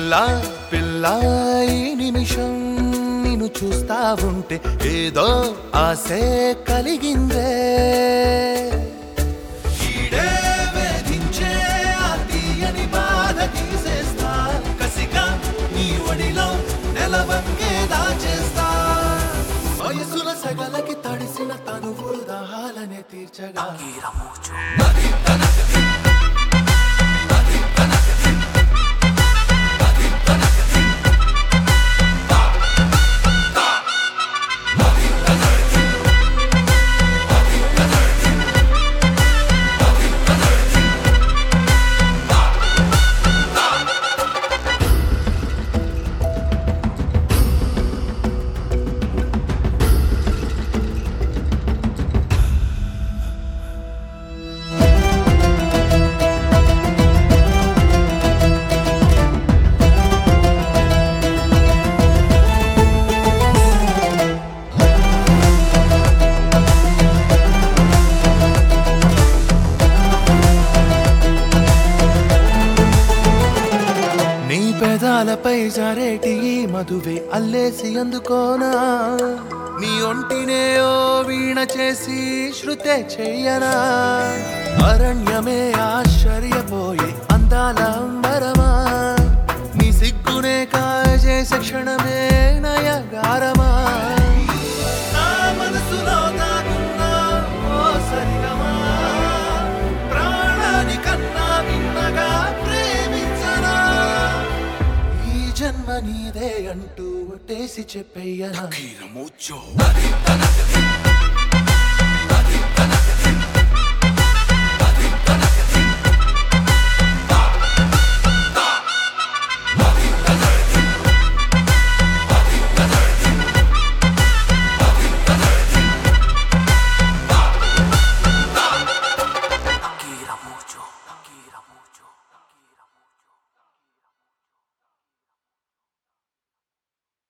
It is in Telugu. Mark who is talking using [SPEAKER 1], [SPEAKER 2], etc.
[SPEAKER 1] పిల్ల పిల్ల ఈ నిమిషం నిన్ను చూస్తా ఉంటే ఏదో ఆసే కలిగిందే ఈడే వేధించే ఆ తీయని బాధ తీసేస్తా కసిగా నీ ఒడిలో నెలవంగే దాచేస్తా వయసుల సగలకి తడిసిన తనువులు దాహాలనే తీర్చగా నీ పెదాలపై జారేటి ఈ మధువే అల్లేసి అందుకోనా నీ ఒంటినే ఓ వీణ చేసి శృతే చెయ్యనా అరణ్యమే ఆశ్చర్యపోయే అందాల అంబరమా నీ సిగ్గునే కాజేసే క్షణమే నయగారమా నా మనసులో దాగున్న ఓ సరిగమా ప్రాణాని కన్నా విన్నగా ప్రేమించనా ఈ జన్మ నీదే అంటూ ఒట్టేసి చెప్పయ్యనా
[SPEAKER 2] Kira mucho.